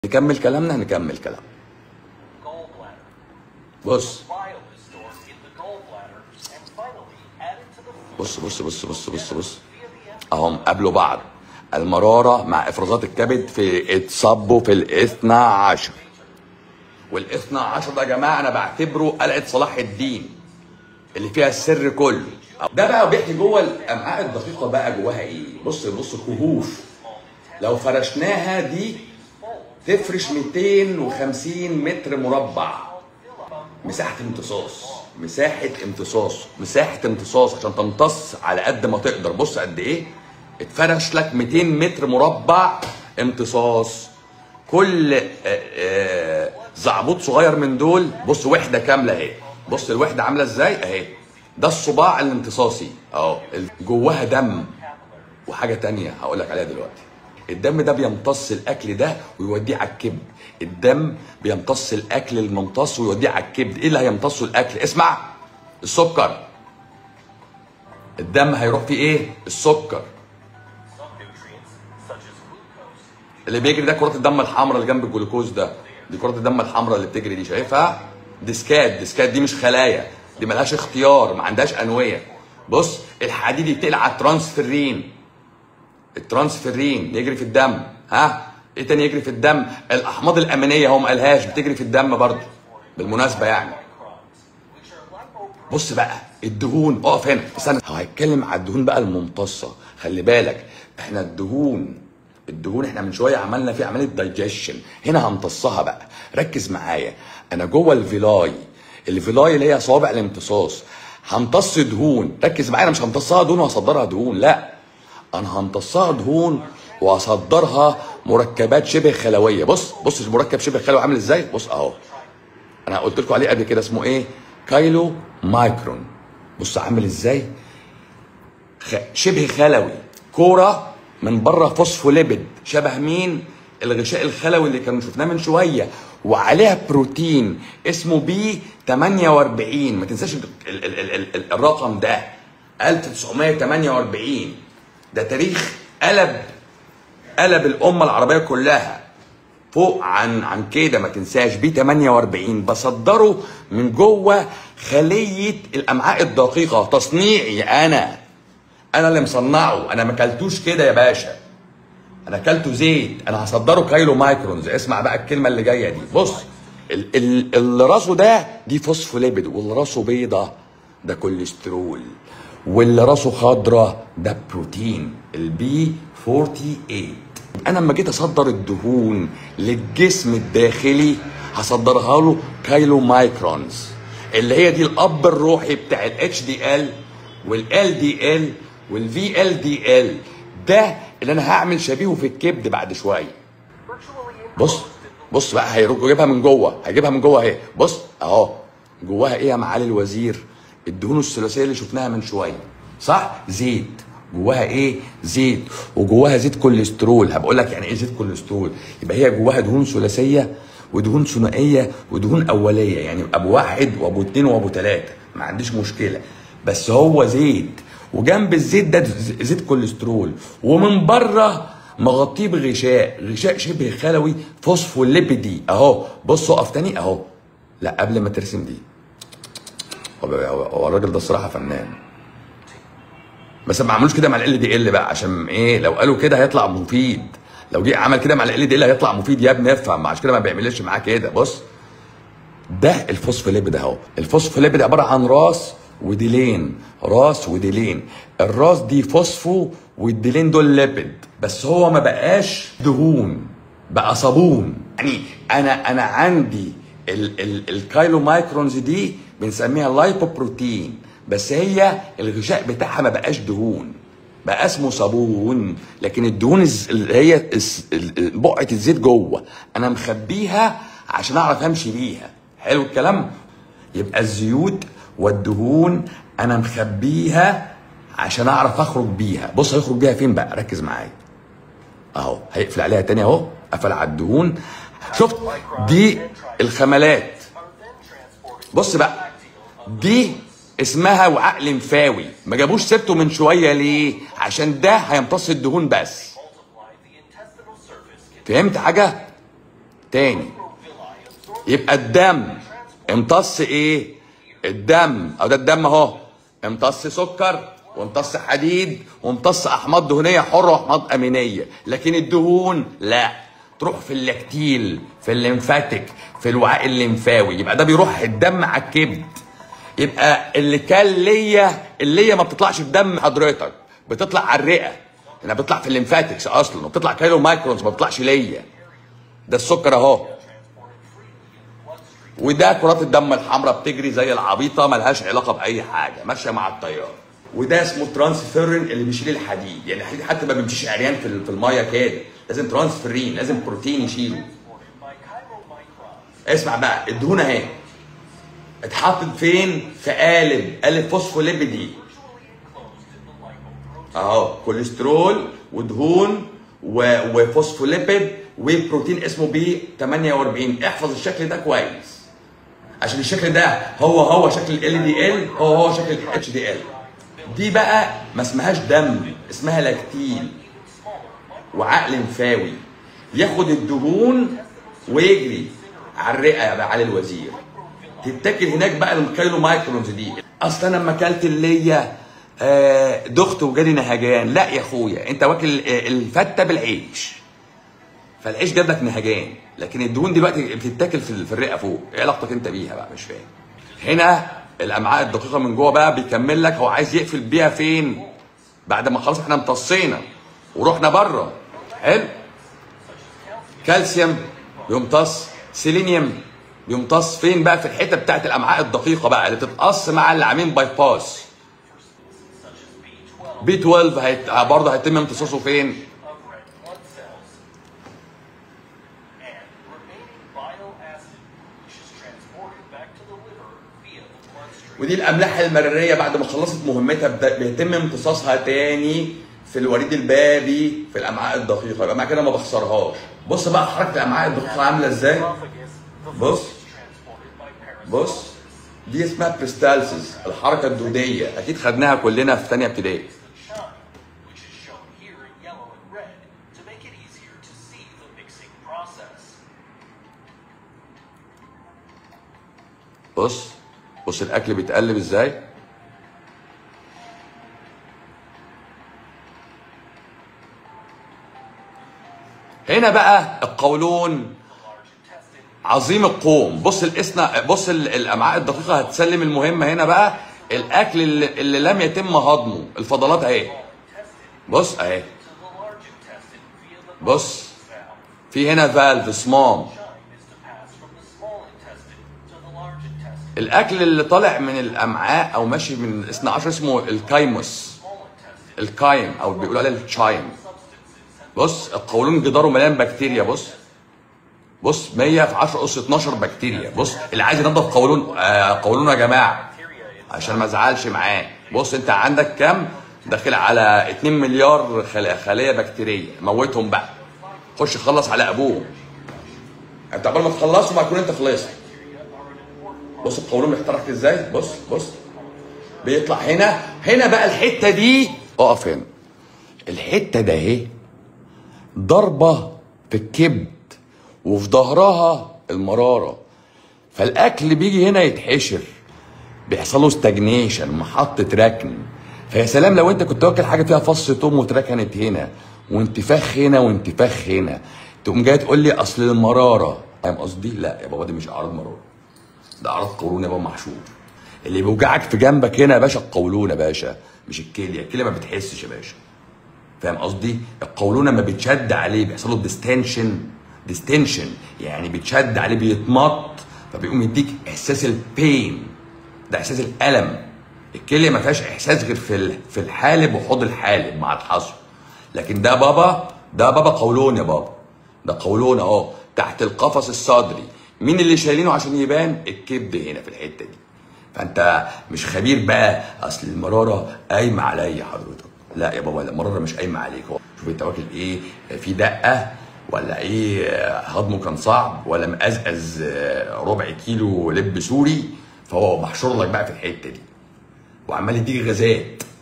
نكمل كلامنا نكمل كلام gallbladder. بص Bile is stored in the gallbladder and finally added to the fluid بص بص بص بص بص بص via the اهم قابلوا بعض المرارة مع افرازات الكبد في اتصبوا في الاثنى عشر والاثنى عشر ده يا جماعة انا بعتبره قلعة صلاح الدين اللي فيها السر كله ده بقى بيحكي جوه الامعاء الدقيقة بقى جواها ايه بص بص كهوف لو فرشناها دي تفرش 250 متر مربع مساحة امتصاص مساحة امتصاص مساحة امتصاص عشان تمتص على قد ما تقدر بص قد ايه اتفرش لك 200 متر مربع امتصاص كل آه، آه، زعبوط صغير من دول بص وحدة كاملة اهي بص الوحدة عاملة ازاي اهي ده الصباع الامتصاصي اهو جواها دم وحاجه تانية هقول لك عليها دلوقتي الدم ده بيمتص الاكل ده ويوديه على الكبد الدم بيمتص الاكل الممتص ويوديه على الكبد ايه اللي هيمتصه الاكل اسمع السكر الدم هيروح فيه ايه السكر some nutrients such as glucose اللي بيجري ده كرات الدم الحمراء اللي جنب الجلوكوز ده دي كرات الدم الحمراء اللي بتجري دي شايفها ديسكات ديسكات دي مش خلايا دي ملهاش اختيار ما عندهاش انويه بص الحديد يتقل على الترانسفيرين الترانسفيرين يجري في الدم ها ايه تاني يجري في الدم الاحماض الامينيه هو ما قالهاش بتجري في الدم برضه بالمناسبه يعني which are lipoproteins بص بقى الدهون اقف هنا استنى هو هيتكلم على الدهون بقى الممتصه خلي بالك احنا الدهون الدهون احنا من شويه عملنا فيه عمليه دايجيشن هنا همتصها بقى ركز معايا انا جوه الفيلاي الفيلاي اللي هي صوابع الامتصاص همتص دهون ركز معايا انا مش همتصها دهون وهصدرها دهون لا انا همتصها دهون وهصدرها مركبات شبه خلويه بص بص المركب شبه خلوي عامل ازاي بص اهو انا قلت لكم عليه قبل كده اسمه ايه كايلو مايكرون بص عامل ازاي خ... شبه خلوي كوره من بره فوسفوليبيد شبه مين الغشاء الخلوي اللي كانوا شفناه من شويه وعليها بروتين اسمه بي 48 ما تنساش ال... ال... ال... ال... ال... الرقم ده 1948 ده تاريخ قلب قلب الامه العربيه كلها فوق عن عن كده ما تنساش بي 48 بصدره من جوه خليه الامعاء الدقيقه تصنيعي انا انا اللي مصنعه انا ما اكلتوش كده يا باشا انا اكلته زيت انا هصدره كايلو مايكرونز اسمع بقى الكلمه اللي جايه دي بص ال- ال- اللي راسه ده دي فوسفوليبيد واللي راسه بيضه ده كوليسترول واللي راسه خضره ده بروتين البي 48 انا لما جيت اصدر الدهون للجسم الداخلي هصدرها له كايلو مايكرونز اللي هي دي الاب الروحي بتاع الاتش دي ال والال دي ال والفي ال دي ال ده اللي انا هعمل شبيهه في الكبد بعد شويه virtually بص بص بقى هيجيبها من جوه هيجيبها من جوه اهي بص اهو جواها ايه يا معالي الوزير الدهون الثلاثيه اللي شفناها من شويه صح زيت جواها ايه زيت وجواها زيت كوليسترول هبقول لك يعني ايه زيت كوليسترول يبقى هي جواها دهون ثلاثيه ودهون ثنائيه ودهون اوليه يعني ابو واحد وابو اتنين وابو تلاته ما عنديش مشكله بس هو زيت وجنب الزيت ده ز- زيت كوليسترول ومن بره مغطيه بغشاء غشاء شبه خلوي فوسفوليبيدي اهو بص اقف تاني اهو لا قبل ما ترسم دي هو هو- هو الراجل ده الصراحه فنان بس ما عملوش كده مع ال دي ال بقى عشان ايه لو قالوا كده هيطلع مفيد لو جه عمل كده مع ال دي ال هيطلع مفيد يا ابني افهم عشان كده ما بيعملش معاه كده بص ده الفوسفوليبيد اهو الفوسفوليبيد عباره عن راس وديلين راس وديلين الراس دي فوسفو والديلين دول ليبيد بس هو ما بقاش دهون بقى صابون يعني انا انا عندي ال ال الكايلو مايكرونز دي بنسميها لايبوبروتين بس هي الغشاء بتاعها ما بقاش دهون بقى اسمه صابون لكن الدهون الز- اللي هي الس- ال- ال- بقعه الزيت جوه انا مخبيها عشان اعرف امشي بيها حلو الكلام يبقى الزيوت والدهون انا مخبيها عشان اعرف اخرج بيها بص هيخرج بيها فين بقى ركز معايا اهو هيقفل عليها تاني اهو قفل على الدهون شفت دي الخملات are then transported بص بقى دي اسمها وعاء لمفاوي ما جابوش سيرته من شويه ليه عشان ده هيمتص الدهون بس multiply the intestinal surface can فهمت حاجه تاني يبقى الدم امتص ايه الدم او ده الدم اهو امتص سكر وامتص حديد وامتص احماض دهنيه حره واحماض امينيه لكن الدهون لا تروح في اللاكتيل في الليمفاتيك في الوعاء الليمفاوي يبقى ده بيروح الدم على الكبد يبقى اللي كان ليا اللية ما بتطلعش في دم حضرتك بتطلع على الرئه انها بتطلع في الليمفاتكس اصلا وبتطلع كيلو مايكرونز ما بتطلعش ليا ده السكر اهو وده كرات الدم الحمراء بتجري زي العبيطه ملهاش علاقه باي حاجه ماشيه مع التيار وده اسمه ترانسفيرين اللي بيشيل الحديد يعني الحديد حتى ما بيمشيش عريان في في الميه كده لازم ترانسفيرين لازم بروتين يشيله by chiromicrons. اسمع بقى الدهون اهي اتحطت فين في قالب قالب فوسفوليبيدي اهو كوليسترول ودهون و... وفوسفوليبيد وبروتين اسمه بي 48 احفظ الشكل ده كويس عشان الشكل ده هو هو شكل ال دي ال هو هو شكل الاتش دي ال دي بقى ما اسمهاش دم اسمها لاكتيل وعقل لمفاوي ياخد الدهون ويجري على الرئه يا معالي الوزير تتاكل هناك بقى الكيلو مايكرونز دي اصل انا لما اكلت اللي آه، دخت وجالي نهجان لا يا اخويا انت واكل آه، الفته بالعيش فالعيش جاب لك نهجان لكن الدهون دلوقتي بتتاكل في ال- في الرئه فوق ايه علاقتك انت بيها بقى مش فاهم هنا الامعاء الدقيقه من جوه بقى بيكمل لك هو عايز يقفل بيها فين بعد ما خلاص احنا امتصينا ورحنا بره حلو كالسيوم بيمتص سيلينيوم بيمتص فين بقى في الحته بتاعت الامعاء الدقيقه بقى اللي بتتقص مع اللي عاملين باي باس بي 12 هيت... برضه هيتم امتصاصه فين of red blood cells and remaining bile acid, which is transported back to the liver via the bloodstream. ودي الاملاح المراريه بعد ما خلصت مهمتها بدا- بيتم امتصاصها تاني في الوريد البابي في الامعاء الدقيقه يبقى معنى كده ما بخسرهاش بص بقى حركه الامعاء الدقيقه عامله ازاي Esophagus, the بص food is transported by parasites. بص دي اسمها بريستالسيس الحركه الدوديه اكيد خدناها كلنا في ثانيه ابتدائي the shine, which is shown here in yellow and red to make it easier to see the mixing process. بص بص الاكل بيتقلب ازاي هنا بقى القولون عظيم القوم بص الاسنا بص ال- الامعاء الدقيقه هتسلم المهمه هنا بقى الاكل اللي, اللي لم يتم هضمه الفضلات اهي بص اهي To the large intestine via the بص valve. في هنا فالف صمام Shine is to pass from the small intestine to the large intestine. الاكل اللي طالع من الامعاء او ماشي من الاثنى عشر اسمه الكايموس Small intestine الكايم او بيقولوا عليه الشايم بص القولون جداره مليان بكتيريا بص بص 100 في 10 اس 12 بكتيريا بص اللي عايز ينظف قولون آه قولونه يا جماعه bacteria in عشان ما ازعلش معاه بص انت عندك كام داخل على 2 مليار خل- خليه بكتيريه موتهم بقى خش خلص على ابوهم انت قبل ما تخلصوا ما تكون انت خلصت بص القولون بيحترق ازاي بص بص بيطلع هنا هنا بقى الحته دي اقف هنا الحته ده اهي ضربه في الكبد وفي ظهرها المراره فالاكل بيجي هنا يتحشر بيحصل له ستاجنيشن محطه ركن فيا سلام لو انت كنت واكل حاجه فيها فص توم واتركنت هنا وانتفاخ هنا وانتفاخ هنا تقوم جاي تقول لي اصل المراره فاهم قصدي؟ لا يا بابا دي مش اعراض مراره ده اعراض قولون يا بابا محشور اللي بيوجعك في جنبك هنا يا باشا القولون يا باشا مش الكليه الكليه ما بتحسش يا باشا فاهم قصدي؟ القولون لما بيتشد عليه بيحصل له ديستنشن ديستنشن يعني بيتشد عليه بيتمط فبيقوم يديك احساس البين ده احساس الالم الكليه ما فيهاش احساس غير في ال- في الحالب وحوض الحالب مع الحصو لكن ده بابا ده بابا قولون يا بابا ده قولون اهو تحت القفص الصدري مين اللي شايلينه عشان يبان الكبد هنا في الحته دي فانت مش خبير بقى اصل المراره قايمه عليا حضرتك لا يا بابا المراره مش قايمه عليك هو شوف انت واكل ايه في دقه ولا ايه آه، هضمه كان صعب ولا مقزقز آه، ربع كيلو لب سوري فهو محشور لك بقى في الحته دي وعمال يديك غازات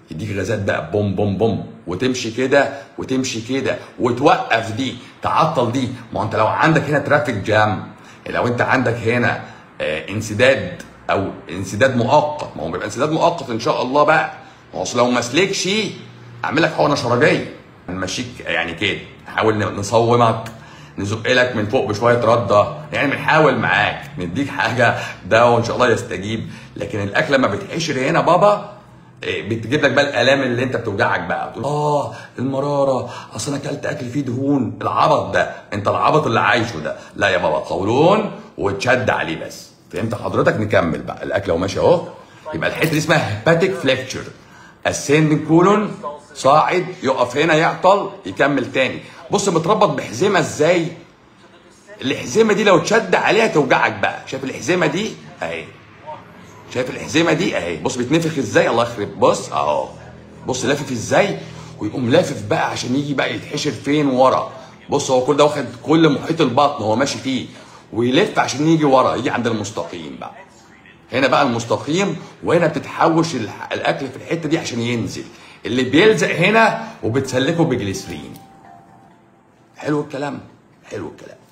يديك غازات بقى بوم بوم بوم وتمشي كده وتمشي كده وتوقف دي تعطل دي ما هو انت لو عندك هنا ترافيك جام لو انت عندك هنا آه انسداد او انسداد مؤقت ما هو بيبقى انسداد مؤقت ان شاء الله بقى ما هو أصل لو ما سلكش اعمل لك حقنه شرجيه نمشيك يعني كده نحاول نصومك نزق لك من فوق بشويه رده يعني بنحاول معاك نديك حاجه ده وان شاء الله يستجيب لكن الاكل لما بيتحشر هنا بابا إيه، بتجيب لك بقى الالام اللي انت بتوجعك بقى تقول اه المراره اصل انا اكلت اكل فيه دهون العبط ده انت العبط اللي عايشه ده لا يا بابا قولون وتشد عليه بس فهمت حضرتك نكمل بقى الاكل اهو ماشي اهو يبقى الحته دي اسمها هيباتيك فليكتشر السندنج كولون صاعد يقف هنا يعطل يكمل تاني بص متربط بحزمه ازاي الحزمه دي لو تشد عليها توجعك بقى شايف الحزمه دي اهي شايف الحزمه دي اهي بص بيتنفخ ازاي الله يخرب بص اهو بص لافف ازاي ويقوم لافف بقى عشان يجي بقى يتحشر فين ورا بص هو كل ده واخد كل محيط البطن هو ماشي فيه ويلف عشان يجي ورا يجي عند المستقيم بقى هنا بقى المستقيم وهنا بتتحوش الح- الاكل في الحته دي عشان ينزل اللي بيلزق هنا وبتسلكه بجليسرين حلو الكلام حلو الكلام